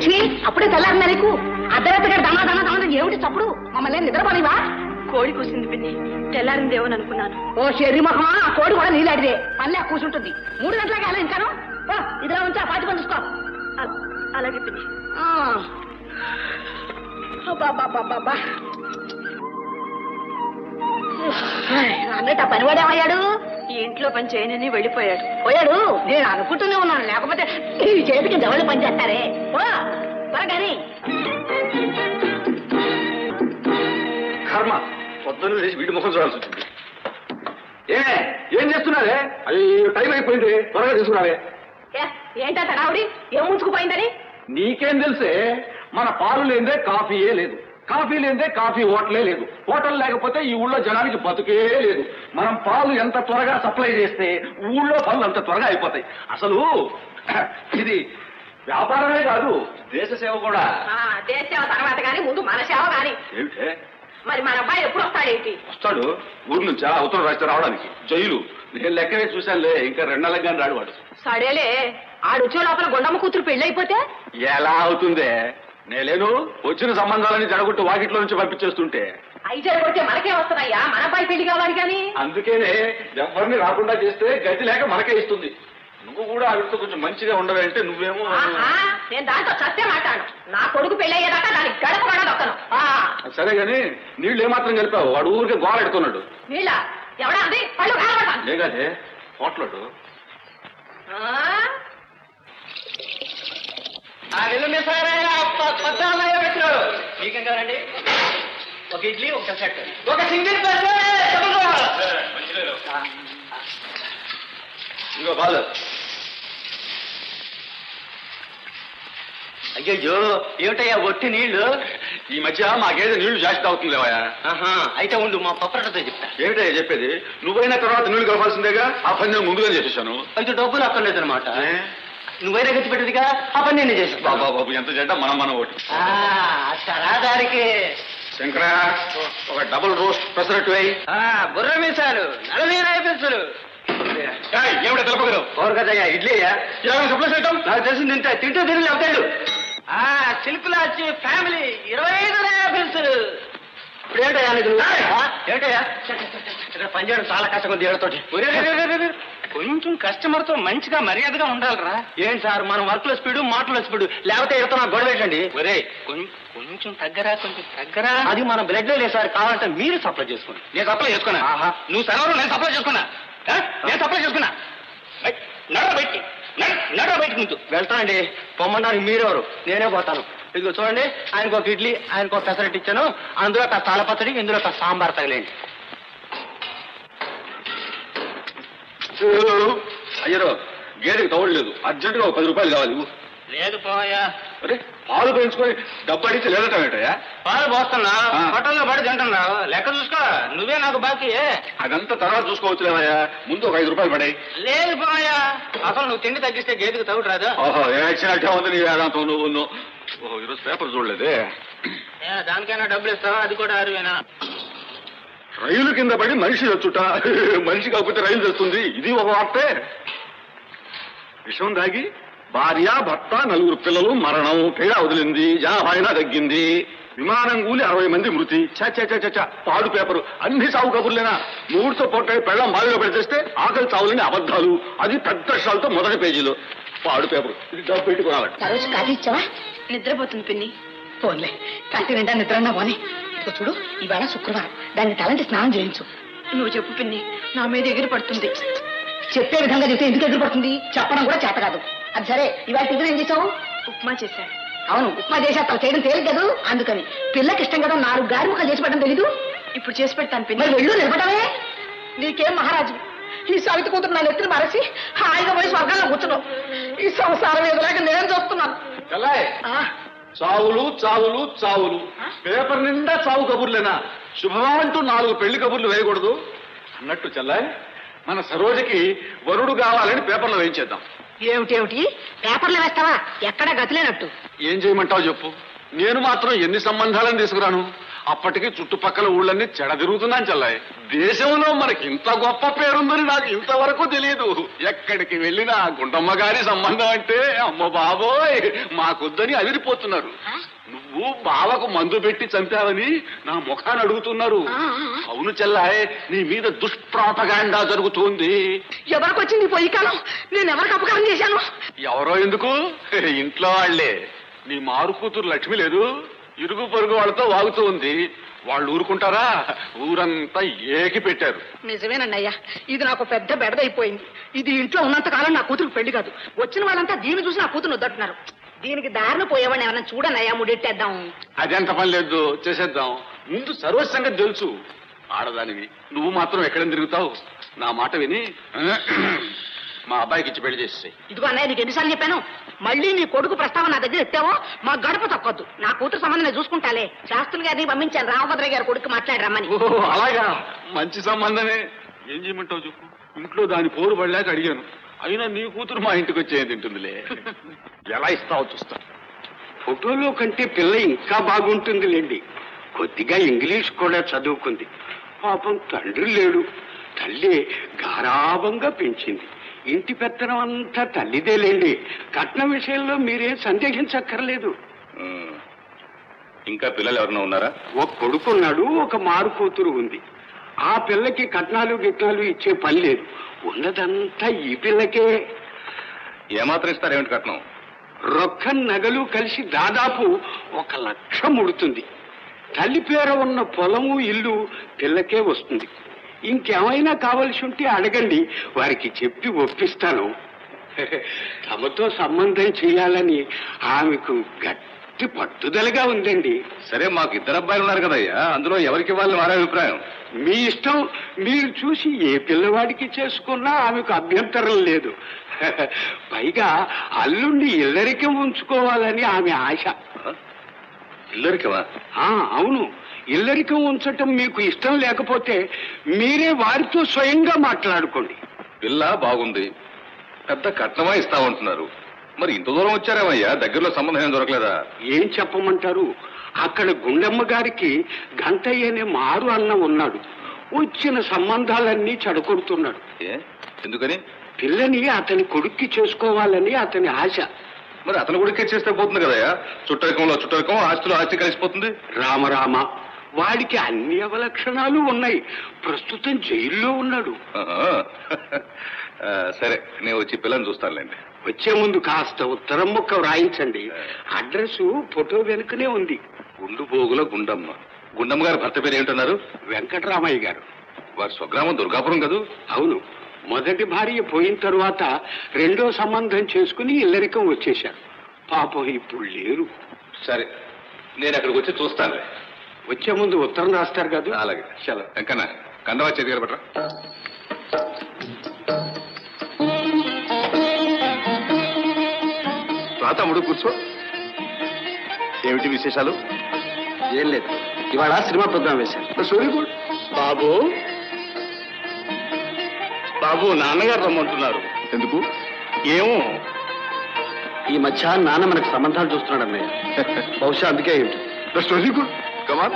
లక్ష్మి అప్పుడే తెల్లారిందా నీకు అర్ధరాత్రి గారు దమా దమా దమా ఏమిటి చప్పుడు మమ్మల్ని ఏం నిద్రపోనివా కోడి కూసింది పిన్ని తెల్లారిందేమని అనుకున్నాను ఓ షెర్రి మహమా ఆ కోడి కూడా నీలాడిదే పల్లె కూర్చుంటుంది మూడు గంటలకి అలా ఇంకాను ఓ, ఇదిలా ఉంచా పాటి పంచుకో అ- అలాగే పిన్ని ఆ. అబ్బబ్బబ్బబ్బబ్బా. అన్నట్టు ఆ పనివాడేమయ్యాడు ఈ ఇంట్లో పని చేయనని వెళ్ళిపోయాడు పోయాడు నేను అనుకుంటూనే ఉన్నాను లేకపోతే ఈ చేతికి జవళ్ళు పని చేస్తారే ఓ త్వరగాని కర్మ పొద్దున్న లేచి వీడి ముఖం చూడాల్సి వచ్చింది ఏ ఏం చేస్తున్నారే అది టైం అయిపోయింది త్వరగా తీసుకురావే ఏ, ఏంటా తడావుడి ఏం ముంచుకుపోయిందని నీకేం తెలుసే మన పాలు లేదే కాఫీయే లేదు కాఫీ లేదే కాఫీ హోటలే లేదు హోటల్ లేకపోతే ఈ ఊళ్ళో జనానికి బతుకే లేదు మనం పాలు ఎంత త్వరగా సప్లై చేస్తే ఊళ్ళో పనులు అంత త్వరగా అయిపోతాయి అసలు ఇది వ్యాపారమే కాదు దేశ సేవ కూడా ఆ, దేశ సేవ తర్వాత గాని ముందు మన సేవ గాని ఏమిటే మరి మన అబ్బాయి ఎప్పుడు వస్తాడేంటి వస్తాడు ఊరు నుంచా అవతల రాష్ట్రం రావడానికి జైలు నేను లెక్కనే చూశానులే ఇంకా రెండు నెలలకు కానీ రాడు వాడు సడేలే ఆడొచ్చే లోపల గుండమ్మ కూతురు పెళ్ళైపోతే ఎలా అవుతుందే నేలేను వచ్చిన సంబంధాలని జడగొట్టు వాకిట్లో నుంచి పంపించేస్తుంటే అయి జరగొడితే మనకే వస్తుందయ్యా మన అబ్బాయి పెళ్లి కావాలి కానీ అందుకేనే ఎవరిని రాకుండా చేస్తే గతి లేక మనకే ఇస్తుంది నువ్వు కూడా ఆవిడతో కొంచెం మంచిగా ఉండవంటే నువ్వేమో ఆహా, నేను దాంతో చస్తే మాట్లాడు నా కొడుకు పెళ్ళయ్యేదాకా దానికి గడప కూడా దొక్కను ఆ, సరే గాని నీళ్ళు ఏమాత్రం కలిపావు వాడు ఊరికే గోల ఎడుతున్నాడు నీళ్ళ ఎవడా అది పళ్ళు కాలబడతాను లేగానే పోట్లాడు మీకేం కావాలండి ఒక ఇడ్లీ ఒక సెట్ ఒక సింగిల్ ఇంకో బాలు అయ్యయ్యో ఏమిటయ్యా ఒట్టి నీళ్లు ఈ మధ్య మాకేదో నీళ్లు జాస్తి అవుతుంది లేవయా ఆహా అయితే ఉండు మా పప్పరటతో చెప్తా ఏమిటయ్యా చెప్పేది నువ్వైనా తర్వాత నీళ్లు కలపాల్సిందేగా ఆ పని నేను ముందుగా చేసేసాను అయితే డబ్బులు అక్కర్లేదు అనమాట ఏ? నువ్వైనా గట్టి పెట్టిదిగా ఆ పని నేను చేసేస్తా బాబా బాబు ఎంత చెడ్డ మనం మనం ఒకటి తరాదారికి శంకర ఒక డబుల్ రోస్ట్ పెసరట్టు వేయి బుర్ర మీసాలు నలభై రాయపెన్సులు ఏమిటో తెలుపగలవు ఎవరు కదయ్యా ఇడ్లీయా ఇలా సప్లై చేయటం నాకు తెలిసి తింటా తింటూ తిరిగి అవుతాడు సిల్కులా వచ్చి ఫ్యామిలీ ఇరవై ఐదు రాయపెన్సులు ఇప్పుడు ఏంటయ్యా నీకు నువ్వు? ఆ, ఏంటయ్యా ఇక్కడ పనిచేయడం చాలా కష్టం ఉంది ఏడతోటి కొంచెం కస్టమర్ తో మంచిగా మర్యాదగా ఉండాలిరా ఏంటి సార్ మనం వర్క్ లో స్పీడ్ మాటలో స్పీడ్ లేకపోతే ఎడతో నాకు గొడవ ఏంటండి ఒరే కొంచెం తగ్గరా కొంచెం తగ్గరా అది మన బ్లడ్ లో లేదు సార్ కావాలంటే మీరు సప్లై చేసుకోండి నేను సప్లై చేసుకున్నా నువ్వు సెలవులు నేను సప్లై చేసుకున్నా ఆ? నేను సప్లై చేసుకున్నా బయ్, నడవ బయటికి నడ- నడవ బయటికి ముందు వెళ్తానండి పొమ్మడానికి మీరెవరు నేనే పోతాను ఇదిగో చూడండి ఆయనకు ఒక ఇడ్లీ ఆయనకు ఒక పెసరట్ ఇచ్చాను అందులో ఒక తాళ పచ్చడి ఇందులో ఒక సాంబార్ తగిలేండి అయ్యరో గేదెకి తౌడు లేదు అర్జెంటుగా ఒక పది రూపాయలు కావాలి ఇవ్వు. లేదు పోయా అరే పాలు పెంచుకొని డబ్బు అడిగితే లేదట ఏంటయ్యా పాలు పోస్తున్నా ఆ. హోటల్లో పడి తింటున్నావు లెక్క చూసుకో నువ్వే నాకు బాకీ అదంతా తర్వాత చూసుకోవచ్చులేవయ్యా ముందు ఒక ఐదు రూపాయలు పడాయి లేదు పోయా అసలు నువ్వు తిండి తగ్గిస్తే గేదెకి తగుడు రాదు ఓహో ఏడ్చినట్టే ఉంది నీ వేదాంతం నువ్వు నువ్వు. ఓహో ఈరోజు పేపర్ చూడలేదే ఏ, దానికైనా డబ్బులు ఇస్తావా అది కూడా అరువేనా రైలు కింద పడి మనిషి వచ్చుట మనిషి కాకపోతే రైలు తెస్తుంది ఇది ఒక వార్తే విషం దాగి భార్య భర్త నలుగురు పిల్లలు మరణం తేడా వదిలింది జనాభాయినా తగ్గింది విమానం కూలి అరవై మంది మృతి చ చ చ చ చ. పాడు పేపరు అన్ని సాగు కబుర్లేనా మూడుతో పొట్ట పెళ్ళం బావిలో పెడితేస్తే ఆకలి చావులని అబద్ధాలు అది పెద్ద అక్షరాలతో మొదటి పేజీలో పాడు పేపరు ఇది డబ్బు పెట్టుకోవాలి సరోజు కాఫీ ఇచ్చావా నిద్రపోతుంది పిన్ని పోన్లే కంటి నిండా నిద్రన్నా పోనీ ఇదిగో చూడు ఇవాళ శుక్రవారం దానికి తలంటి స్నానం చేయించు నువ్వు చెప్పు పిన్ని నా మీద ఎగిరి పడుతుంది చెప్పే విధంగా చెప్తే ఎందుకు ఎదురుపడుతుంది చెప్పడం కూడా చేత కాదు అది సరే ఇవాళ టిఫిన్ ఏం చేసావు ఉప్మా చేశాను అవును ఉప్మా చేసేస్తావు చేయడం తేలిక కదా అందుకని పిల్లకి ఇష్టం కదా నాలుగు గారి ముక్కలు చేసి పెట్టడం తెలీదు ఇప్పుడు చేసి పెడతాను పిన్ని మరి వెళ్ళు నిలబడమే నీకేం మహారాజు ఈ సవితి కూతురు నా నెత్తిని మరసి హాయిగా పోయి స్వర్గంలో కూర్చున్నావు ఈ సంసారం ఎదురాక నేను చూస్తున్నాను కల్లాయ్ ఆ, చావులు చావులు చావులు పేపర్ నిండా చావు కబుర్లేనా శుభమంటూ నాలుగు పెళ్లి కబుర్లు వేయకూడదు అన్నట్టు చెల్లాయ్ మన సరోజకి వరుడు కావాలని పేపర్లో వేయించేద్దాం ఏమిటేమిటి పేపర్లో వేస్తావా ఎక్కడ గతిలేనట్టు ఏం చేయమంటావు చెప్పు నేను మాత్రం ఎన్ని సంబంధాలను తీసుకురాను అప్పటికి చుట్టుపక్కల ఊళ్ళన్నీ చెడ తిరుగుతున్నాను చెల్లాయి దేశంలో మనకి ఇంత గొప్ప పేరుందని నాకు ఇంతవరకు తెలియదు ఎక్కడికి వెళ్ళినా గుండమ్మ గారి సంబంధం అంటే అమ్మ బాబోయ్ మాకొద్దని అదిరిపోతున్నారు నువ్వు బావకు మందు పెట్టి చంపావని నా ముఖాన్ని అడుగుతున్నారు అవును చెల్లాయ్ నీ మీద దుష్ప్రాపగాండా జరుగుతుంది ఎవరికి వచ్చింది ఈ పొయ్యి కాలం నేను ఎవరికి అపకారం చేశాను ఎవరో ఎందుకు ఇంట్లో వాళ్లే నీ మారు కూతురు లక్ష్మి లేదు ఇరుగు పొరుగు వాళ్ళతో వాగుతూ ఉంది వాళ్ళు ఊరుకుంటారా ఊరంతా ఏకి పెట్టారు నిజమేనండి అయ్యా ఇది నాకు పెద్ద బెడదైపోయింది ఇది ఇంట్లో ఉన్నంత కాలం నా కూతురు పెళ్లి కాదు వచ్చిన వాళ్ళంతా దీన్ని చూసి నా కూతురు వద్దంటున్నారు దీనికి దారిన పోయేవాడిని ఎవరైనా చూడండి అయ్యా ముడెట్టేద్దాం అదెంత పని లేదు చేసేద్దాం ముందు సర్వస్వంగా తెలుసు ఆడదానివి నువ్వు మాత్రం ఎక్కడ తిరుగుతావు నా మాట విని మా అబ్బాయికి ఇచ్చి పెళ్లి చేసేసాయి ఇదిగో అన్నయ్య నీకు ఎన్నిసార్లు చెప్పాను మళ్ళీ నీ కొడుకు ప్రస్తావన నా దగ్గర ఎత్తావో మా గడప తప్పొద్దు నా కూతురు సంబంధం నేను చూసుకుంటాలే శాస్త్రులు గారిని పంపించాను రామభద్రయ్య గారి కొడుకు మాట్లాడి రమ్మని ఓ అలాగా మంచి సంబంధమే ఏం చేయమంటావు చెప్పు ఇంట్లో దాని పోరు పడలేక అడిగాను అయినా నీ కూతురు మా ఇంటికి వచ్చేది తింటుందిలే ఎలా ఇస్తావో చూస్తా ఫోటోలో కంటే పిల్ల ఇంకా బాగుంటుందిలేండి కొద్దిగా ఇంగ్లీష్ కూడా చదువుకుంది పాపం తండ్రి లేడు తల్లి గారాభంగా పెంచింది ఇంటి పెత్తనం అంతా తల్లిదేలేండి కట్నం విషయంలో మీరేం సందేహించక్కర్లేదు ఇంకా పిల్లలు ఎవరైనా ఉన్నారా ఒక కొడుకున్నాడు ఒక మారు కూతురు ఉంది ఆ పిల్లకి కట్నాలు గిట్నాలు ఇచ్చే పని లేదు ఉన్నదంతా ఈ పిల్లకే ఏమాత్రం ఇస్తారేమిటి కట్నం రొక్కం నగలు కలిసి దాదాపు ఒక లక్ష ముడుతుంది తల్లి పేర ఉన్న పొలము ఇల్లు పిల్లకే వస్తుంది ఇంకేమైనా కావలసి ఉంటే అడగండి వారికి చెప్పి ఒప్పిస్తాను తమతో సంబంధం చేయాలని ఆమెకు గట్టి పట్టుదలగా ఉందండి సరే మాకు ఇద్దరు అబ్బాయిలు ఉన్నారు కదయ్యా అందులో ఎవరికి ఇవ్వాలని వారి అభిప్రాయం మీ ఇష్టం మీరు చూసి ఏ పిల్లవాడికి చేసుకున్నా ఆమెకు అభ్యంతరం లేదు పైగా అల్లుండి ఇల్లరికం ఉంచుకోవాలని ఆమె ఆశ ఇల్లరికమా ఆ, అవును ఇల్లరికం ఉంచటం మీకు ఇష్టం లేకపోతే మీరే వారితో స్వయంగా మాట్లాడుకోండి పిల్ల బాగుంది పెద్ద కట్నమా ఇస్తామంటున్నారు మరి ఇంత దూరం వచ్చారేమయ్యా దగ్గరలో సంబంధం ఏం దొరకలేదా ఏం చెప్పమంటారు అక్కడ గుండమ్మ గారికి గంటయ్య అనే మారు అన్న ఉన్నాడు వచ్చిన సంబంధాలన్నీ చెడగొడుతున్నాడు ఏ ఎందుకని పిల్లని అతని కొడుక్కి చేసుకోవాలని అతని ఆశ మరి అతను కూడా చేస్తే పోతుంది కదయ్యా చుట్టరికంలో చుట్టరికం ఆస్తిలో ఆస్తి కలిసిపోతుంది రామరామ వాడికి అన్ని అవలక్షణాలు ఉన్నాయి ప్రస్తుతం జైల్లో ఉన్నాడు ఆహా. ఆ, సరే నేను వచ్చి పిల్లని చూస్తానులేండి వచ్చే ముందు కాస్త ఉత్తరం ముక్క వ్రాయించండి అడ్రస్ ఫోటో వెనుకనే ఉంది గుండు పోగుల గుండమ్మ గుండమ్మ గారి భర్త పేరు ఏంటన్నారు వెంకటరామయ్య గారు వారి స్వగ్రామం దుర్గాపురం కదూ అవును మొదటి భార్య పోయిన తరువాత రెండో సంబంధం చేసుకుని ఇల్లరికం వచ్చేశారు పాపం ఇప్పుడు లేరు సరే నేను అక్కడికి వచ్చి చూస్తానులే వచ్చే ముందు ఉత్తరం రాస్తారు కదా అలాగే చలో వెంకన్న కండవా చేతి పట్రా రా తమ్ముడు కూర్చో ఏమిటి విశేషాలు ఏం లేదు ఇవాళ సినిమా ప్రోగ్రాం వేశాను వెరీ గుడ్ బాబు బాబు నాన్నగారు రమ్మంటున్నారు ఎందుకు ఏమో ఈ మధ్య నాన్న మనకు సంబంధాలు చూస్తున్నాడు అన్నయ్య బహుశా అందుకే అయి ఉంటుంది. దట్స్ వెరీ గుడ్ కమాన్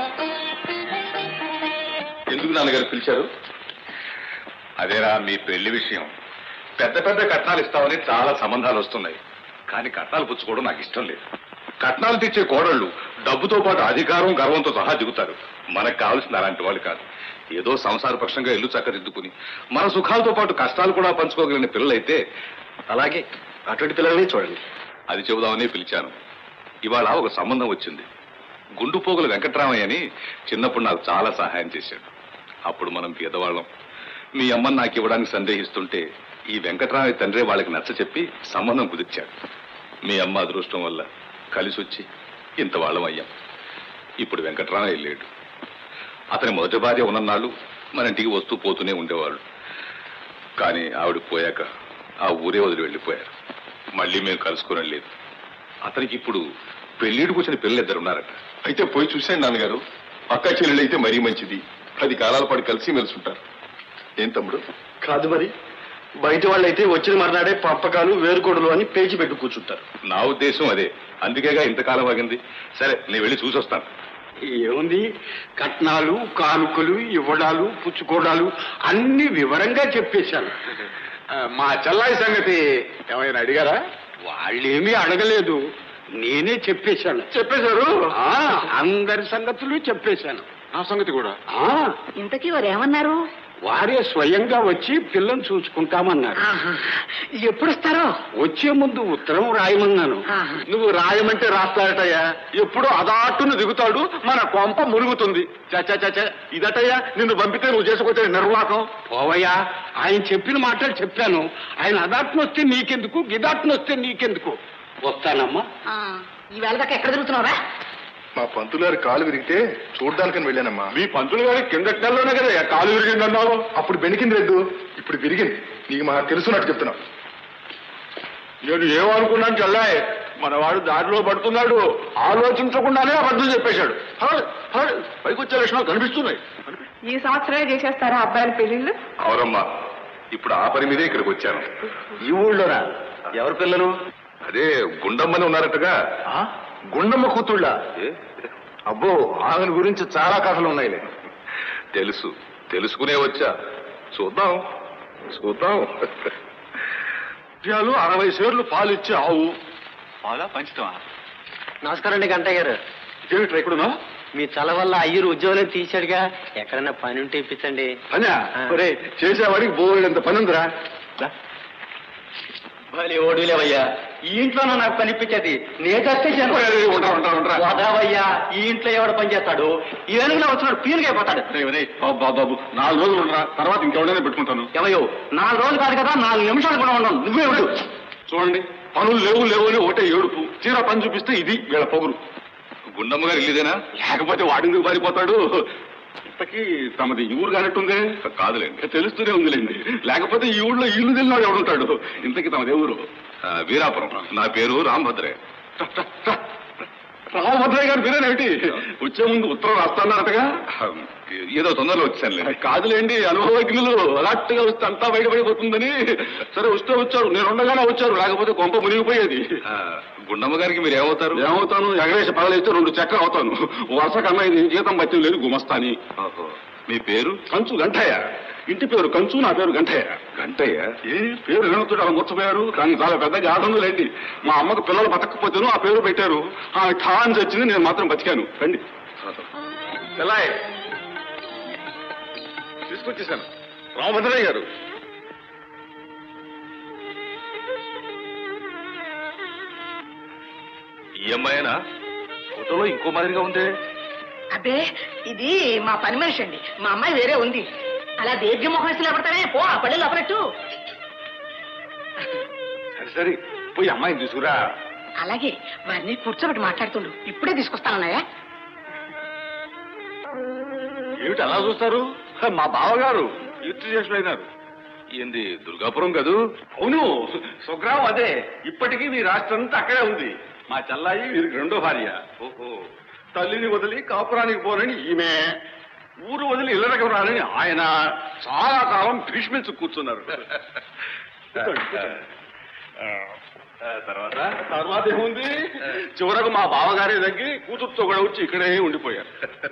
ఎందుకు నాన్నగారు పిలిచారు అదేరా మీ పెళ్లి విషయం పెద్ద పెద్ద కట్నాలు ఇస్తామని చాలా సంబంధాలు వస్తున్నాయి కానీ కట్నాలు పుచ్చుకోవడం నాకు ఇష్టం లేదు కట్నాలు తెచ్చే కోడళ్ళు డబ్బుతో పాటు అధికారం గర్వంతో సహా దిగుతారు మనకు కావాల్సిన అలాంటి వాళ్ళు కాదు ఏదో సంసారపక్షంగా ఇల్లు చక్కదిద్దుకుని మన సుఖాలతో పాటు కష్టాలు కూడా పంచుకోగలిగిన పిల్లలైతే అలాగే అటువంటి పిల్లల్ని చూడండి అది చెబుదామని పిలిచాను ఇవాళ ఒక సంబంధం వచ్చింది గుండుపోగుల వెంకట్రామయ్య అని చిన్నప్పుడు నాకు చాలా సహాయం చేశాడు అప్పుడు మనం పేదవాళ్ళం మీ అమ్మని నాకు ఇవ్వడానికి సందేహిస్తుంటే ఈ వెంకట్రామయ్య తండ్రి వాళ్ళకి నచ్చ చెప్పి సంబంధం కుదిర్చాడు మీ అమ్మ అదృష్టం వల్ల కలిసి వచ్చి ఇంత వాళ్ళం అయ్యాం ఇప్పుడు వెంకట్రామయ్య లేడు అతని మొదటి భార్య ఉన్ననాళ్ళు మన ఇంటికి వస్తూ పోతూనే ఉండేవాళ్ళు కానీ ఆవిడ పోయాక ఆ ఊరే వదిలి వెళ్ళిపోయారు మళ్ళీ మేము కలుసుకోవడం లేదు అతనికి ఇప్పుడు పెళ్లిడికి వచ్చిన పిల్లలు ఇద్దరు ఉన్నారట అయితే పోయి చూశాను నాన్నగారు అక్క చెల్లెలు అయితే మరీ మంచిది పది కాలాల పాటు కలిసి మెలుసుంటారు ఏం తమ్ముడు కాదు మరి బయట వాళ్ళైతే వచ్చిన మర్నాడే పప్పకాలు వేరుకోడలు అని పేచి పెట్టు కూర్చుంటారు నా ఉద్దేశం అదే అందుకేగా ఇంతకాలం ఆగింది సరే నేను వెళ్ళి చూసొస్తాను ఏముంది కట్నాలు కానుకలు ఇవ్వడాలు పుచ్చుకోవడాలు అన్ని వివరంగా చెప్పేశాను ఆ, మా చెల్లాయి సంగతి ఏమైనా అడిగారా వాళ్ళేమీ అడగలేదు నేనే చెప్పేశాను చెప్పేశారు ఆ, అందరి సంగతులు చెప్పేశాను నా సంగతి కూడా ఆ, ఇంతకీ వారు ఏమన్నారు వారే స్వయంగా వచ్చి పిల్లని చూసుకుంటామన్నారు ఆహా. ఎప్పుడు వస్తారో వచ్చే ముందు ఉత్తరం రాయమన్నాను ఆహా. నువ్వు రాయమంటే రాస్తాడటయ్యా ఎప్పుడు అదాటును దిగుతాడు మన కొంప మురుగుతుంది చచ్చా చచ్చా ఇదటయ్యా నిన్ను పంపితే నువ్వు చేసుకొచ్చే నిర్వాహకం పోవయ్యా ఆయన చెప్పిన మాటలు చెప్పాను ఆయన అదాట్ను వస్తే నీకెందుకు గిదాట్ను వస్తే నీకెందుకు వస్తానమ్మా ఆ, ఈ వేళ దాకా ఎక్కడ తిరుగుతున్నావురా మా పంతులు గారి కాలు విరిగితే చూడ్డానికని వెళ్ళానమ్మా మీ పంతులు గారి కిందటి నెలలోనే కదా కాలు విరిగిందన్నావు అప్పుడు బెనికింది రెడ్డు ఇప్పుడు విరిగింది నీకు మా తెలుసున్నట్టు చెప్తున్నా నేను ఏమనుకున్నాను చల్లాయ్ మనవాడు దారిలో పడుతున్నాడు ఆలోచించకుండానే అబద్ధం చెప్పేశాడు హల్, హల్, పైకి వచ్చే లక్షణాలు కనిపిస్తున్నాయి ఈ సంవత్సరమే చేసేస్తారా అబ్బాయిల పెళ్లిళ్ళు అవునమ్మా ఇప్పుడు ఆ పని మీదే ఇక్కడికి వచ్చాను ఈ ఊళ్ళోనా ఎవరి పిల్లలు అదే గుండమ్మని ఉన్నారటగా గుండమ్మ కూతుళ్ళ అబ్బో ఆమెను గురించి చాలా కథలు ఉన్నాయిలే తెలుసు తెలుసుకునే వచ్చా చూద్దాం చూద్దాం విషయాలు అరవై సేర్లు పాలిచ్చే ఆవు బాగా పంచుతావా నమస్కారం అండి గంటయ్య గారు ఏమిట్రా ఇక్కడున్నా మీ చల వల్ల అయ్యూరు ఉద్యోగం తీశాడుగా ఎక్కడైనా పని ఉంటే ఇప్పించండి అన్నా ఆ. ఒరే చేసేవాడికి బోలెడంత పని ఉందిరా భలే ఓడిలేవయ్యా ఈ ఇంట్లోనూ నాకు పని ఇప్పించేది నేను చేస్తే ఒరే, ఒరే, ఉండరా, ఉండరా, ఉండరా. వదావయ్యా ఈ ఇంట్లో ఎవడు పని చేస్తాడు ఈ వెనుకలో వచ్చినాడు పీనుగా అయిపోతాడు ఒరే, ఒరే, బాబు, బాబు, బాబు నాలుగు రోజులు ఉండరా తర్వాత ఇంకెవడైనా పెట్టుకుంటాను ఏమయ్యో నాలుగు రోజులు కాదు కదా నాలుగు నిమిషాలు కూడా ఉండను నువ్వే ఉండు చూడండి పనులు లేవు లేవు అని ఒకటే ఏడుపు తీరా పని చూపిస్తే ఇది వీళ్ళ పొగురు గుండమ్మ గారు ఇల్లుదేనా లేకపోతే వాడిందుకు పారిపోతాడు ఇంతకీ తమది ఈ ఊరు కానట్టుందే కాదులేండి తెలుస్తూనే ఉందిలేండి లేకపోతే ఈ ఊళ్ళో ఇల్లు తెలియనాడు ఎవడుంటాడు ఇంతకీ తమది ఎవరు ఆ, వీరాపురం నా పేరు రాంభద్రే రామభద్రయ్య గారు మీరేనేమిటి వచ్చే ముందు ఉత్తరం రాస్తాన్నారటగా ఆ, ఏదో తొందరలో వచ్చానులే కాదులేండి అనుభవజ్ఞులు అలాట్గా వస్తే అంతా బయటపడిపోతుందని సరే వస్తే వచ్చారు నేను ఉండగానే వచ్చారు లేకపోతే కొంప మునిగిపోయేది ఆ, గుండమ్మ గారికి మీరు ఏమవుతారు ఏమవుతాను ఎగరేసి పగలేస్తే రెండు చెక్కలు అవుతాను వరుస కన్నా ఇది జీతం బట్టి లేదు గుమస్తాని ఓహో. మీ పేరు కంచు గంటయ్య ఇంటి పేరు కంచు నా పేరు గంటయ్య గంటయ్య ఏ పేరు వినొద్దు అలా ముచ్చపోయారు కానీ చాలా పెద్ద జాతను లేండి మా అమ్మకు పిల్లలు బతకపోతేను ఆ పేరు పెట్టారు ఆ ఖాన్ చచ్చింది నేను మాత్రం బతికాను రండి ఎలాయ్ తీసుకొచ్చేసాను రామభద్రయ్య గారు ఈ అమ్మాయినా ఫోటోలో ఇంకో మాదిరిగా ఉందే అబ్బే ఇది మా పని మనిషి అండి మా అమ్మాయి వేరే ఉంది అలా దీర్ఘ మొహం వేసి లేపడతానే పో ఆ పళ్ళు లోపలట్టు సరే సరే పోయి అమ్మాయిని తీసుకురా అలాగే వారిని కూర్చోబెట్టి మాట్లాడుతుండు ఇప్పుడే తీసుకొస్తానన్నాయా ఏమిటి అలా చూస్తారు హ, మా బావగారు కీర్తి చేసినారు ఏంది దుర్గాపురం కదూ అవును సుగ్రామం అదే ఇప్పటికీ మీ రాష్ట్రం అంతా అక్కడే ఉంది మా చెల్లాయి వీరికి రెండో భార్య ఓహో తల్లిని వదిలి కాపురానికి పోనని ఈమె ఊరు వదిలి ఇళ్ళకి రానని ఆయన చాలా కాలం భీష్మించు కూర్చున్నారు ఆ, తర్వాత తర్వాత ఏముంది చివరకు మా బావగారే తగ్గి కూతురుతో కూడా వచ్చి ఇక్కడే ఉండిపోయారు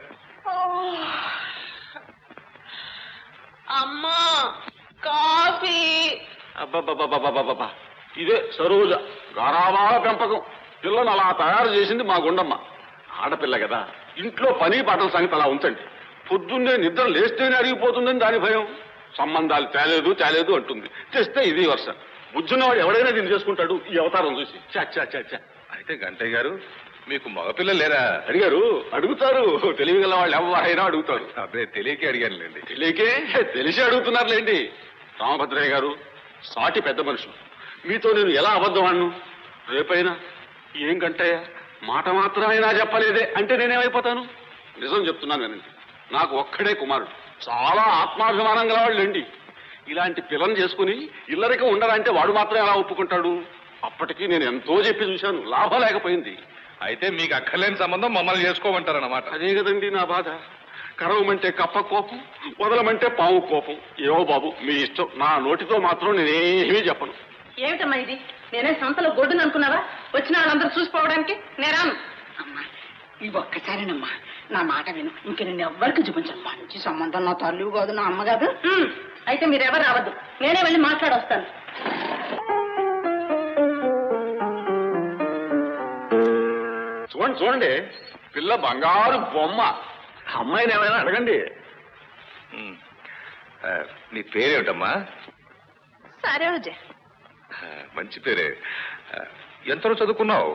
అమ్మా కాఫీ అబ్బబ్బబ్బబ్బబ్బబ్బబ్బా. ఇదే సరోజ గారాబాల పెంపకం పిల్లను అలా తయారు చేసింది మా గుండమ్మ ఆడపిల్ల కదా ఇంట్లో పని పాటల సంగతి అలా ఉంచండి పొద్దున్నే నిద్ర లేస్తేనే అరిగిపోతుందని దాని భయం సంబంధాలు తేలేదు తేలేదు అంటుంది తెస్తే ఇది వర్ష బుజ్జున్నవాడు ఎవడైనా దీన్ని చేసుకుంటాడు ఈ అవతారం చూసి చా చా చా చా అయితే గంటయ్య గారు మీకు మగపిల్లలు లేరా అడిగారు అడుగుతారు తెలివిగల వాళ్ళు ఎవరైనా అడుగుతారు అదే తెలియకే అడిగానులేండి తెలియకే తెలిసి అడుగుతున్నారులేండి రామభద్రయ్య గారు సాటి పెద్ద మనుషులు మీతో నేను ఎలా అబద్ధం అన్ను రేపైనా ఏం కంటయ్యా మాట మాత్రమైనా చెప్పలేదే అంటే నేనేమైపోతాను నిజం చెప్తున్నాను వినండి నాకు ఒక్కడే కుమారుడు చాలా ఆత్మాభిమానం గలవాళ్ళండి ఇలాంటి పిల్లని చేసుకుని ఇల్లరిక ఉండరంటే వాడు మాత్రం ఎలా ఒప్పుకుంటాడు అప్పటికి నేను ఎంతో చెప్పి చూశాను లాభం లేకపోయింది అయితే మీకు అక్కర్లేని సంబంధం మమ్మల్ని చేసుకోమంటారన్నమాట అదే కదండి నా బాధ కరవమంటే కప్ప కోపం వదలమంటే పాము కోపం ఏవో బాబు మీ ఇష్టం నా నోటితో మాత్రం నేనేమీ చెప్పను ఏమిటమ్మా ఇది నేనే సంతలో గొడ్డును అనుకున్నావా వచ్చిన వాళ్ళందరూ చూసిపోవడానికి నేరాను అమ్మా ఈ ఒక్కసారేనమ్మా నా మాట విను ఇంక నేను ఎవ్వరికి చూపించను మంచి సంబంధం నా తల్లి కాదు నా అమ్మ కాదు ఉమ్, అయితే మీరు ఎవరు రావద్దు నేనే వెళ్ళి మాట్లాడొస్తాను చూడండి చూడండి పిల్ల బంగారు బొమ్మ అమ్మాయిని ఏమైనా అడగండి నీ పేరేమిటమ్మా సరే రోజే మంచి పేరే ఎంతలో చదువుకున్నావు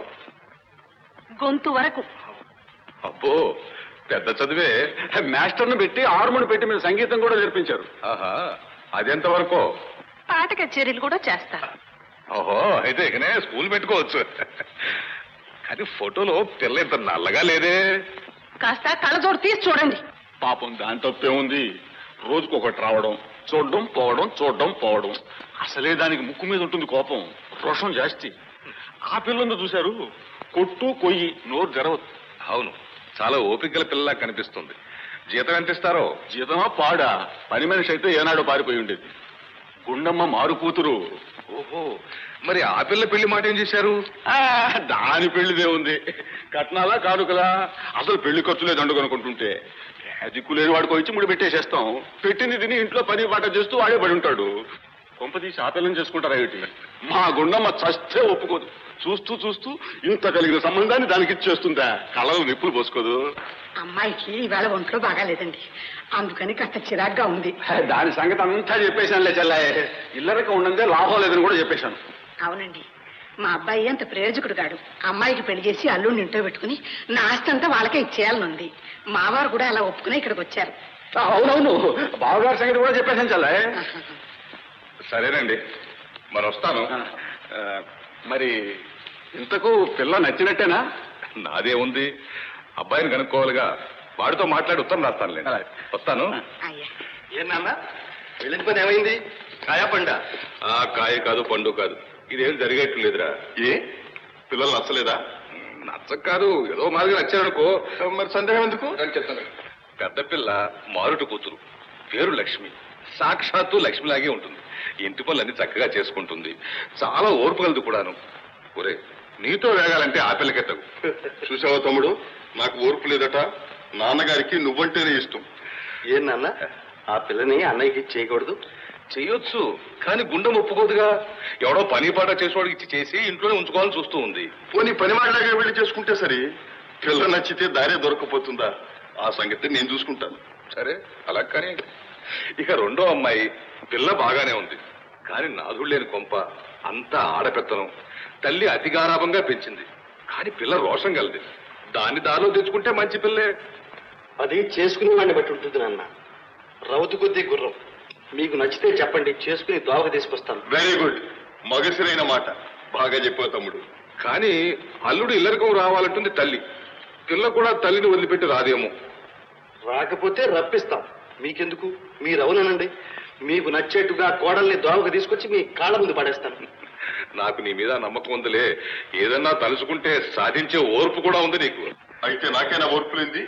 గొంతు వరకు అబ్బో పెద్ద చదివే మాస్టర్ను పెట్టి ఆరుమణి పెట్టి మీరు సంగీతం కూడా నేర్పించారు ఆహా అదెంత వరకు పాట కచేరీలు కూడా చేస్తారు ఓహో అయితే ఇకనే స్కూల్ పెట్టుకోవచ్చు కానీ ఫోటోలో పిల్ల ఇంత నల్లగా లేదే కాస్త కళ్ళజోడు తీసి చూడండి పాపం దాని తప్పే ఉంది రోజుకు ఒకటి రావడం చూడడం పోవడం చూడడం పోవడం అసలే దానికి ముక్కు మీద ఉంటుంది కోపం రోషం జాస్తి ఆ పిల్లందు చూశారు కొట్టు కొయ్యి నోరు తెరవదు అవును చాలా ఓపిక గల పిల్లలా కనిపిస్తుంది జీతం ఎంత ఇస్తారో జీతమా పాడా పని మనిషి అయితే ఏనాడు పారిపోయి ఉండేది గుండమ్మ మారు కూతురు ఓహో మరి ఆ పిల్ల పెళ్లి మాట ఏం చేశారు ఆ, దాని పెళ్లిదే ఉంది కట్నాలా కానుకలా అసలు పెళ్లి ఖర్చులే దండుకొనుకుంటుంటే దిక్కులేని వాడికి వచ్చి ముడి పెట్టేసేస్తాం పెట్టింది తిని ఇంట్లో పని పాట చేస్తూ వాడే పడి ఉంటాడు కొంప తీసి ఆ పిల్లని చేసుకుంటారా ఏమిటి మా గుండమ్మ చస్తే ఒప్పుకోదు చూస్తూ చూస్తూ ఇంత కలిగిన సంబంధాన్ని దానికి ఇచ్చేస్తుందా కళ్ళలో నిప్పులు పోసుకోదు అమ్మాయికి ఈవేళ ఒంట్లో బాగాలేదండి అందుకని కాస్త చిరాగ్గా ఉంది దాని సంగతి అంతా చెప్పేశానులే చెల్లాయ్ ఇల్లరిక ఉన్నదే లాభం లేదని కూడా చెప్పేశాను అవునండి మా అబ్బాయి అంత ప్రయోజకుడు కాడు అమ్మాయికి పెళ్లి చేసి అల్లుడిని ఇంట్లో పెట్టుకుని నా ఆస్తి అంతా వాళ్ళకే ఇచ్చేయాలని ఉంది మావారు కూడా అలా ఒప్పుకుని ఇక్కడికి వచ్చారు అవునవును బావగారి సంగతి కూడా చెప్పేశాను చెల్లాయ్ సరేనండి మరి వస్తాను ఆ, మరి ఇంతకు పిల్ల నచ్చినట్టేనా నాదే ఉంది అబ్బాయిని కనుక్కోవాలిగా వాడితో మాట్లాడి ఉత్తరం రాస్తానులే అలాగే. వస్తాను అయ్యా ఏనాన్న వెళ్ళిన పని ఏమైంది కాయా పండా ఆ కాయ కాదు పండు కాదు ఇదేం జరిగేట్టు లేదురా ఏ పిల్లలు నచ్చలేదా నచ్చక కాదు ఏదో మాదిరిగా నచ్చారనుకో మరి సందేహం ఎందుకు అని చెప్తాను పెద్ద పిల్ల మారుటి కూతురు పేరు లక్ష్మి సాక్షాత్తు లక్ష్మిలాగే ఉంటుంది ఇంటి పనులన్నీ చక్కగా చేసుకుంటుంది చాలా ఓర్పు కలదు కూడాను ఒరే నీతో వేగాలంటే ఆ పిల్లకే తగు చూసావా తమ్ముడు నాకు ఓర్పు లేదట నాన్నగారికి నువ్వంటేనే ఇష్టం ఏనాన్న ఆ పిల్లని అన్నయ్యకి చేయకూడదు చెయ్యొచ్చు కానీ గుండెం ఒప్పుకోదుగా ఎవడో పని పాట చేసేవాడికి ఇచ్చి చేసి ఇంట్లోనే ఉంచుకోవాలని చూస్తూ ఉంది పోనీ పని వాళ్ళగా వెళ్ళి చేసుకుంటే సరే పిల్ల నచ్చితే దారే దొరకపోతుందా ఆ సంగతి నేను చూసుకుంటాను సరే అలా కానీ ఇక రెండో అమ్మాయి పిల్ల బాగానే ఉంది కానీ నాదుడు లేని కొంప అంతా ఆడపెత్తనం తల్లి అతిగారాభంగా పెంచింది కానీ పిల్ల రోషం కలది దాన్ని దారిలో తెచ్చుకుంటే మంచి పిల్లే అది చేసుకునే వాడిని బట్టి ఉంటుంది నాన్న రౌతు కొద్దీ గుర్రం మీకు నచ్చితే చెప్పండి చేసుకుని దోవకు తీసుకొస్తాను వెరీ గుడ్ మగసిరైన మాట బాగా చెప్పావు తమ్ముడు కానీ అల్లుడు ఇల్లరికం రావాలంటుంది తల్లి పిల్ల కూడా తల్లిని వదిలిపెట్టి రాదేమో రాకపోతే రప్పిస్తాం మీకెందుకు మీరు అవునండి మీకు నచ్చేట్టుగా కోడల్ని దోవకు తీసుకొచ్చి మీ కాళ్ళ ముందు పడేస్తాను నాకు నీ మీద నమ్మకం ఉందిలే ఏదన్నా తలుచుకుంటే సాధించే ఓర్పు కూడా ఉంది నీకు అయితే నాకేనా ఓర్పులేంది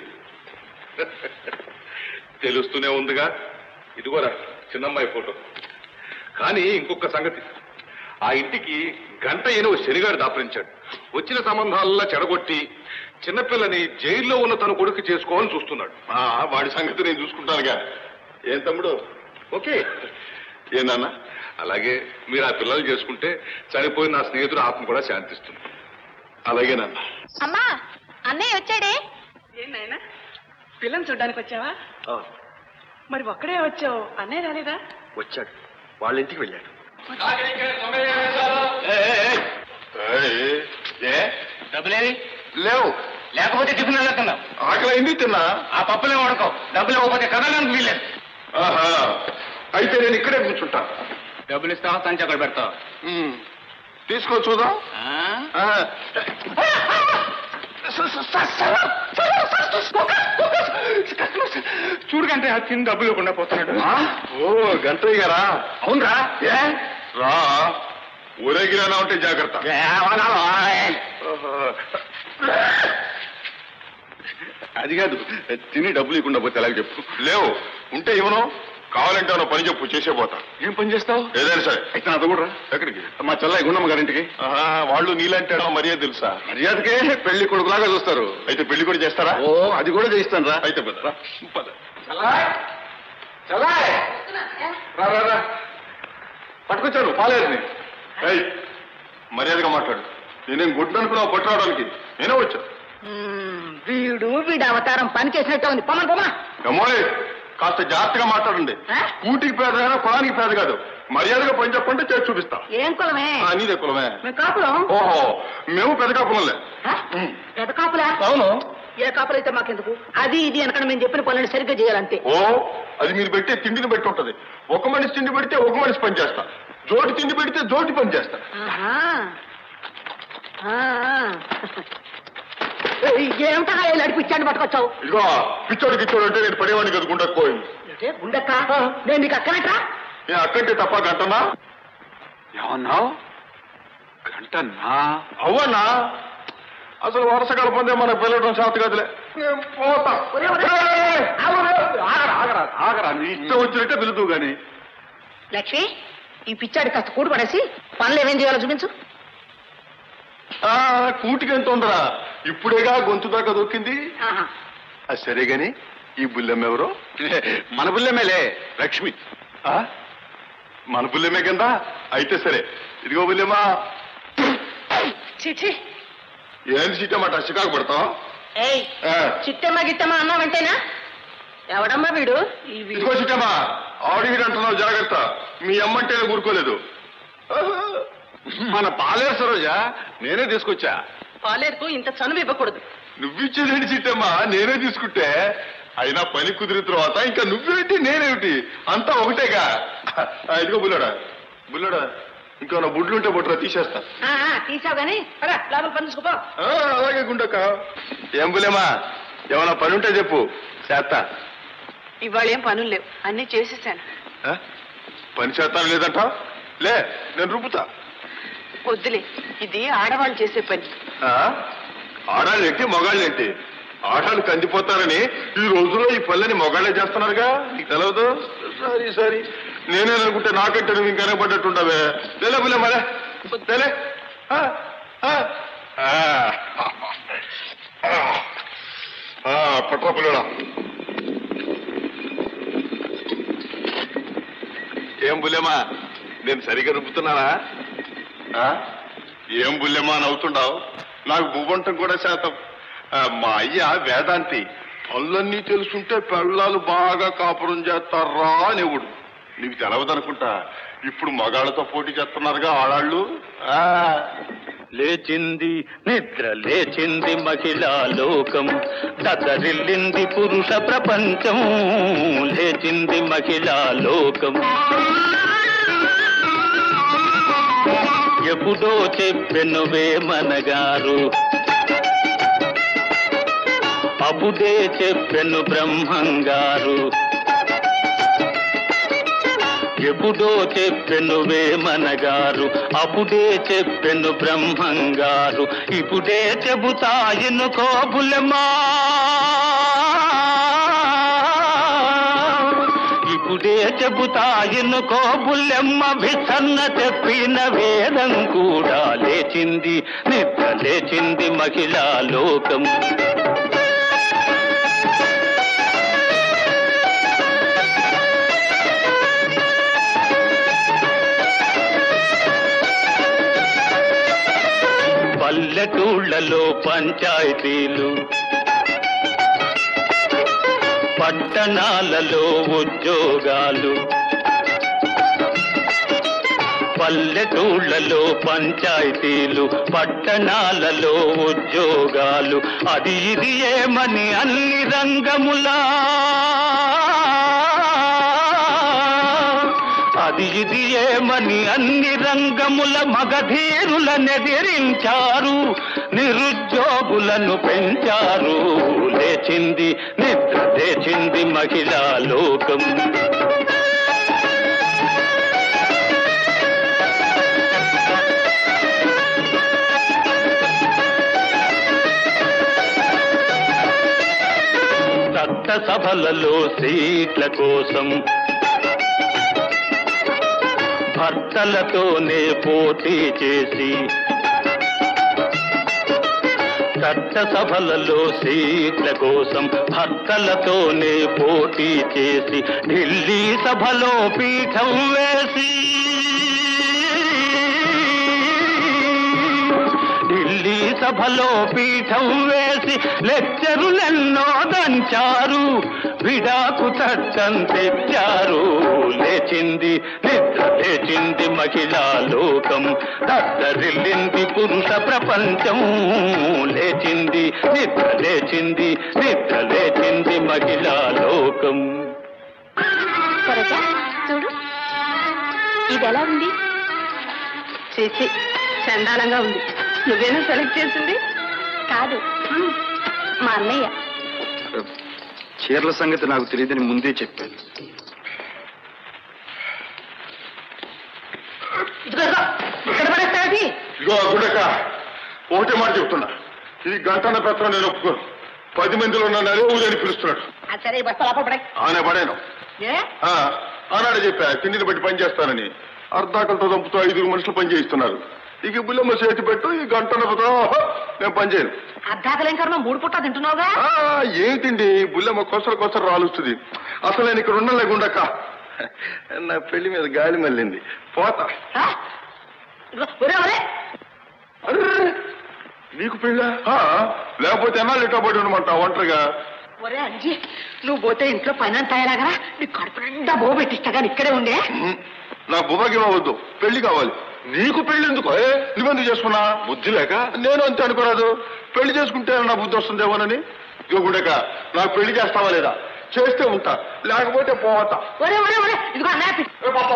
తెలుస్తూనే ఉందిగా ఇదిగోరా చిన్నమ్మాయి ఫోటో కానీ ఇంకొక సంగతి ఆ ఇంటికి గంట అయిన ఓ శనిగాడు దాపరించాడు వచ్చిన సంబంధాలలా చెడగొట్టి చిన్నపిల్లని జైల్లో ఉన్న తన కొడుకు చేసుకోవాలని చూస్తున్నాడు ఆ, వాడి సంగతి నేను చూసుకుంటానుగా ఏం తమ్ముడు ఓకే ఏ నాన్న అలాగే మీరు ఆ పిల్లలు చేసుకుంటే చనిపోయిన నా స్నేహితుడు ఆత్మ కూడా శాంతిస్తుంది అలాగే నాన్న అమ్మా అన్నయ్య వచ్చాడే ఏంటైనా పిల్లని చూడ్డానికి వచ్చావా మరి ఒక్కడే వచ్చావు అన్నయ్య రాలేదా వచ్చాడు వాళ్ళ ఇంటికి వెళ్ళాడు ఏయ్, ఏ డబ్బులేవి లేవు లేకపోతే టిఫిన్ వెళ్ళకున్నావు ఆకలైంది తిన్నా ఆ పప్పులే వాడుకో డబ్బులు ఇవ్వకపోతే కదలడానికి వీల్లేదు ఆహా అయితే నేను ఇక్కడే కూర్చుంటా డబ్బులు ఇస్తావా సంచి అక్కడ పెడతావు ఉమ్, తీసుకో చూద్దాం ఆ. చూడకంటే ఆ తిని డబ్బులు ఇవ్వకుండా పోతున్నాడు ఆ? ఓ గంటయ్య గారా అవునరా ఏ రా ఊరేగిరానా ఉంటే జాగ్రత్త ఓహో. అది కాదు తిని డబ్బులు ఇవ్వకుండా పోతే ఎలాగ చెప్పు లేవు ఉంటే ఇవ్వను కావాలంటే నువ్వు పని చెప్పు చేసే పోతా ఏం పని చేస్తావు ఏదైనా సరే అయితే నాతో కూడా రా. ఎక్కడికి మా చెల్లయ్య గుండమ్మ గారింటికి ఆహా, వాళ్ళు నీలాంటి వాళ్ళ మర్యాద తెలుసా మర్యాదకే పెళ్లి కొడుకులాగా చూస్తారు అయితే పెళ్లి కూడా చేస్తారా ఓ అది కూడా చేయిస్తాను రా అయితే పద, రా. పద. చెల్లాయ్ రా రా రా పట్టుకొచ్చాను పాలేరుని ఏయ్, మర్యాదగా మాట్లాడు నేనేం గుడ్డు అనుకున్నావు పట్టురావడానికి నేనే వచ్చా మ్మ్, వీడు వీడు అవతారం పని చేసినట్టే ఉంది పొమ్మని పొమ్మన గమ్మోయ్ కాస్త జాగ్రత్తగా మాట్లాడండి ఆ? కూటికి పేద అయినా కులానికి పేద కాదు మర్యాదగా పని చెప్పంటే చేసి చూపిస్తా ఏం కులమే ఆ, నీదే కులమే మేము కాపులం ఓహో మేము పెద్ద కాపులంలే ఆ? పెద్ద కాపులా అవును ఏ కాపులు అయితే మాకెందుకు అది ఇది అనకుండా మేము చెప్పిన పనులను సరిగ్గా చేయాలంతే ఓ అది మీరు పెట్టే తిండిని బట్టి ఉంటది ఒక మనిషి తిండి పెడితే ఒక మనిషి పని చేస్తా జోటి తిండి పెడితే జోటి పని చేస్తా ఆహా. ఆ, ఆ. ఏయ్, ఏమిటా నడిపించాన్ని పట్టుకొచ్చావు ఇదిగో పిచ్చోడు గిచ్చోడు అంటే నేను పడేవాడిని కదా గుండెక్కుపోయింది ఏంటే, గుండెక్క నేను నీకు అక్కనట్రా నేను అక్కంటే తప్ప గంటనా ఏమన్నావు గంట నా అవ్వన్నా అసలు వరుస కలపందే మన పిల్లడం శాత గదిలే నేను పోతా ఒరే, ఒరే. ఏయ్, ఆగురే. ఆగరా ఆగరా ఆగరా నీ ఇష్టం వచ్చినట్టే పిలుతూ గాని లక్ష్మి ఈ పిచ్చాడి కాస్త కూడు పడేసి పనులు ఏమేం చేయాలో చూపించు ఆ కూటికి ఎంత ఉందరా ఇప్పుడేగా గొంతు దాకా దొక్కింది ఆహా. అది సరే గాని ఈ బుల్లెమ్మ ఎవరు మన బుల్లెమేలే లక్ష్మి ఆ? మన బుల్లెమే కింద అయితే సరే ఇదిగో బుల్లెమ్మా చిచి ఏంది సీటమాట చికాకు పడతావు ఏయ్ చిట్టమ్మ గిట్టమ్మ అన్నావంటేనా ఎవడమ్మా వీడు ఈ వీడు ఇదిగో సీటమ్మా ఆడిగిడి అంటున్నావు జాగ్రత్త మీ అమ్మంటే ఊరుకోలేదు మన పాలేరు సరోజా నేనే తీసుకొచ్చా పాలేరుకు ఇంత చనువు ఇవ్వకూడదు నువ్విచ్చేదేంటి సీటమ్మా నేనే తీసుకుంటే అయినా పని కుదిరిన తర్వాత ఇంకా నువ్వేంటి నేనేమిటి అంతా ఒకటేగా ఆ, ఇదిగో బుల్లడా బుల్లడా ఇంకా నా బుడ్లు ఉంటే బుట్రా తీసేస్తా ఆ, ఆ, తీసావు గాని పద, లోపల పని చూసుకోపో ఆ, అలాగే గుండక్క ఏం బులేమా ఏమైనా పని ఉంటే చెప్పు చేస్తా ఇవాళ ఏం పనులు లేవు అన్ని చేసేసాను ఆ? పని చేస్తాను లేదంట లే నేను రుపుతా వద్దులే ఇది ఆడవాళ్ళు చేసే పని ఆ? ఆడాళ్ళు ఏంటి మొగాళ్ళు ఏంటి ఆడాళ్ళు కందిపోతారని ఈ రోజుల్లో ఈ పళ్ళని మొగాళ్ళే చేస్తున్నారుగా నీకు తెలవదు సరే సరే నేనే అనుకుంటే నాకంటే నువ్వు ఇంకా పడ్డట్టుండవే లేలే బులే మరే లేలే ఆ, ఆ, ఆ. ఆ, పట్రా పుల్లడా ఏం బుల్లెమా నేను సరిగా రుబ్బుతున్నానా ఆ? ఏం బుల్లెమా అని అవుతుండవు నాకు భూవంటం కూడా శాతం ఆ, మా అయ్య వేదాంతి పళ్ళన్నీ తెలుసుంటే పెళ్ళాలు బాగా కాపురం చేస్తారా అనేవుడు నీకు తెలవదనుకుంటా ఇప్పుడు మగాళ్ళతో పోటీ చేస్తున్నారుగా ఆడాళ్ళు ఆ, లేచింది నిద్ర లేచింది మహిళా లోకం దద్దరిల్లింది పురుష ప్రపంచం లేచింది మహిళా లోకం ఎప్పుడో చెప్పెను వేమనగారు అప్పుడే చెప్పెను బ్రహ్మంగారు ఎప్పుడో చెప్పెను వేమనగారు అప్పుడే చెప్పెను బ్రహ్మంగారు ఇప్పుడే చెబుతా ఎన్నుకో బుల్లెమ్మా ఇప్పుడే చెబుతా ఎన్నుకో బుల్లెమ్మ విసన్న చెప్పిన వేదం కూడా లేచింది నిద్ర లేచింది మహిళా లోకం పల్లెటూళ్ళలో పంచాయతీలు పట్టణాలలో ఉద్యోగాలు పల్లెటూళ్ళలో పంచాయతీలు పట్టణాలలో ఉద్యోగాలు అది ఇది ఏమని అన్ని రంగములా అది ఇది ఏమని అన్ని రంగముల మగధీరుల నెదిరించారు నిరుద్యోగులను పెంచారు లేచింది నిద్ర లేచింది మహిళా లోకం చట్ట సభలలో సీట్ల కోసం భర్తలతోనే పోటీ చేసి చట్టసభలలో సీట్ల కోసం భర్తలతోనే పోటీ చేసి ఢిల్లీ సభలో పీఠం వేసి ఢిల్లీ సభలో పీఠం వేసి లెక్చరులెన్నో దంచారు విడాకు చట్టం తెచ్చారు లేచింది నిద్ర లేచింది మహిళా లోకం దద్దరిల్లింది పురుష ప్రపంచం లేచింది నిద్ర లేచింది నిద్ర లేచింది మహిళా లోకం సరోజ చూడు ఇది ఎలా ఉంది చేసి చండాలంగా ఉంది నువ్వేనా సెలెక్ట్ చేసింది కాదు మా అన్నయ్య చీరల సంగతి నాకు తెలియదని ముందే చెప్పాను ఇదిగో ఇదిగో, ఇక్కడ పడేస్తాది ఇదిగో గుడక ఒకటే మాట చెప్తున్నా ఈ గంటన్న పత్రం నేను ఒప్పుకోను పది మందిలో నన్ను అదే ఊరని పిలుస్తున్నాడు సరే ఈ బస్తా లోపల పడే ఆయన పడాను ఏ ఆ, ఆనాడే చెప్పా తిండిని బట్టి పని చేస్తానని అర్ధాకలతో చంపుతూ ఐదుగురు మనుషులు పని చేయిస్తున్నారు ఇక బుల్లమ్మ చేతి పెట్టు ఈ గంటన్న పత్రం నేను పని చేయను అర్ధాకలేం కర్మ మూడు పుట్ట తింటున్నావుగా ఆ, ఏంటండి బుల్లమ్మ కొసర కొసర రాలుస్తుంది అసలు నేను ఇక్కడ ఉండలే గుండక్క నా పెళ్లి మీద గాలి మళ్ళింది పోతా ఆ? ఇదిగో, ఒరే ఒరే అర్రే, నీకు పెళ్ళా ఆ, లేకపోతే ఎన్నాళ్ళు ఇట్టా పడి ఉండమంటా ఒంటరిగా ఒరే అంజీ నువ్వు పోతే ఇంట్లో పని అంతా అయ్యేలాగా నీ కడుపు నిండా బో పెట్టిస్తా కానీ ఇక్కడే ఉండే ఉహు, నాకు బుబాకి వద్దు పెళ్లి కావాలి నీకు పెళ్లి ఎందుకు ఏ, నువ్వెందుకు చేసుకున్నా బుద్ధి లేక నేను అంతే అనుకోరాదు పెళ్లి చేసుకుంటే నా బుద్ధి వస్తుందేమోనని ఇదిగో గుండెక నాకు పెళ్లి చేస్తావా లేదా చేస్తే ఉంటా లేకపోతే పోతా ఒరే ఒరే ఒరే ఇదిగో అన్నయ్య పిచ్చి.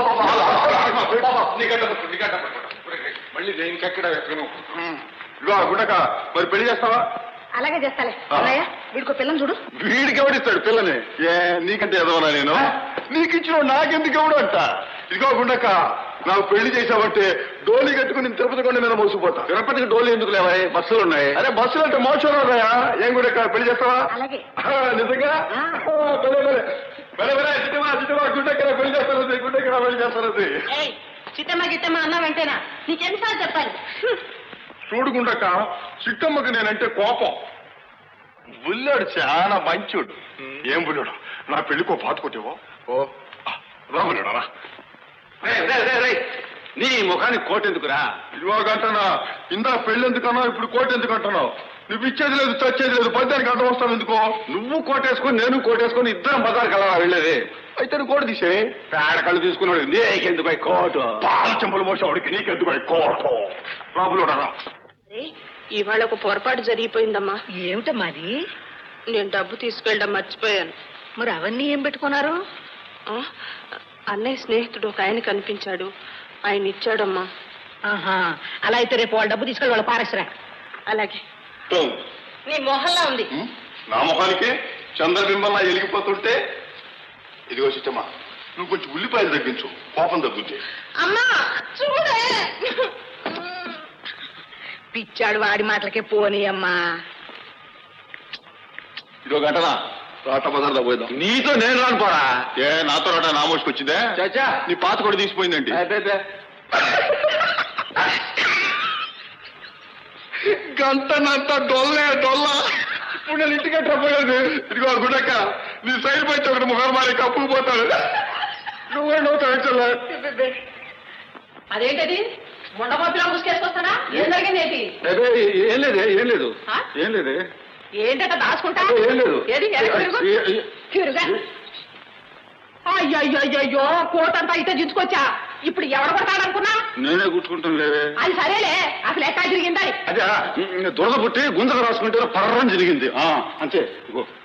మళ్ళీ నేను ఇంకెక్కడ ఎక్కను ఇదిగో గుండెక మరి పెళ్లి చేస్తావా అలాగే చేస్తాలే ఆ. అన్నయ్య వీడికో పిల్లని చూడు వీడికి ఎవడిస్తాడు పిల్లని ఏ నీకంటే ఎదవనా నేను నీకు ఇచ్చిన నాకెందుకు ఎవడు అంట ఇదిగో గుండక్క నాకు పెళ్లి చేసావంటే డోలి కట్టుకుని నేను తిరుపతి కొండ మీద మోసిపోతా తిరుపతికి డోలి ఎందుకు లేవా బస్సులు ఉన్నాయి అరే బస్సులు అంటే మోసం ఉన్నాయా ఏం గుండక్క పెళ్లి చేస్తావా అలాగే ఆ, నిజంగా ఆ. ఆ, భలే, భలే. భలే, భలే, చిట్టమా, చిట్టమా, గుండెక్కన పెళ్లి చేస్తానది గుండెక్కన పెళ్లి చేస్తానది ఏయ్ చిట్టమ్మ గిట్టమ్మ అన్నా వెంటేనా నీకెన్నిసార్లు చెప్పాలి హ్మ్. చూడుకుండక చిట్టమ్మకి నేనంటే కోపం బుల్లాడు చాలా మంచోడు ఏం బుల్లాడు నా పెళ్లికో పాత కొట్టేవో ఓ రా బుల్లాడా రా నీ ముఖానికి కోట్ ఎందుకురా ఇదిగో గంటనా ఇందా పెళ్లి ఎందుకన్నా ఇప్పుడు కోట ఎందుకు అంటున్నావు నువ్వు ఇచ్చేది లేదు చచ్చేది లేదు పద్యానికి అడ్డం వస్తావు ఎందుకో నువ్వు కోటేసుకొని నేను కోటేసుకొని ఇద్దరం బజార్ కలవా వెళ్ళేది అయితే నువ్వు కోట తీసే పేడ కళ్ళు తీసుకున్నాడు నీకెందుకు ఈ కోటు పాల చెంపలు మోసేవాడికి నీకెందుకు కోట రా బుల్లాడా రా అరే, ఇవాళ ఒక పొరపాటు జరిగిపోయిందమ్మా ఏమిటమ్మా అది నేను డబ్బు తీసుకెళ్ళడం మర్చిపోయాను మరి అవన్నీ ఏం పెట్టుకున్నారు ఆ, అన్నయ్య స్నేహితుడు ఒక ఆయన కనిపించాడు ఆయన ఇచ్చాడమ్మా ఆహా అలా అయితే రేపు వాళ్ళ డబ్బు తీసుకెళ్ళి వాళ్ళ పారేసరా అలాగే టోం. నీ మొహల్లా ఉంది ఉం? నా మొహానికి చంద్రబింబంలా వెలిగిపోతుంటే ఇదిగో చిట్టమ్మ నువ్వు కొంచెం ఉల్లిపాయలు తగ్గించు కోపం తగ్గుద్ది అమ్మా చూడే పిచ్చాడు వాడి మాటలకే పోనీ అమ్మా ఇదో గంటనా రాట బజార్ పోయిద్దాం నీతో నేను రాను పోరా ఏ నాతో రాట నా మోసుకు వచ్చిందే చాచా నీ పాత కూడా తీసిపోయిందండి గంటనంత డొల్లే డొల్ల ఇప్పుడు నేను ఇంటికి పోయేది ఇదిగో గుడక్క నీ సైడ్ పచ్చి ఒకటి ముఖం మారి కప్పుకు పోతాడు నువ్వే నవ్వుతావు అదేంటది ముండమోపిలో ముసుకేసుకొస్తానా ఏం జరిగింది ఏంటి ఏం లేదే ఏం లేదు ఆ? ఏం లేదే ఏంటంటే దాచుకుంటా అదే, ఏం లేదు. ఏది వెనక్కి తిరుగు. ఏ- ఏ- తిరుగా అయ్యో అయ్యో అయ్యో అయ్యో కోట్ అంతా అయితే దించుకొచ్చా ఇప్పుడు ఎవడ పడతాడనుకున్నా నేనే కూర్చుకుంటాను లేవే అది సరేలే అసలు ఎట్టా జరిగిందా అదే దురద పుట్టి గుంజక రాసుకుంటే పర్రం జరిగింది ఆ, అంతే ఇగో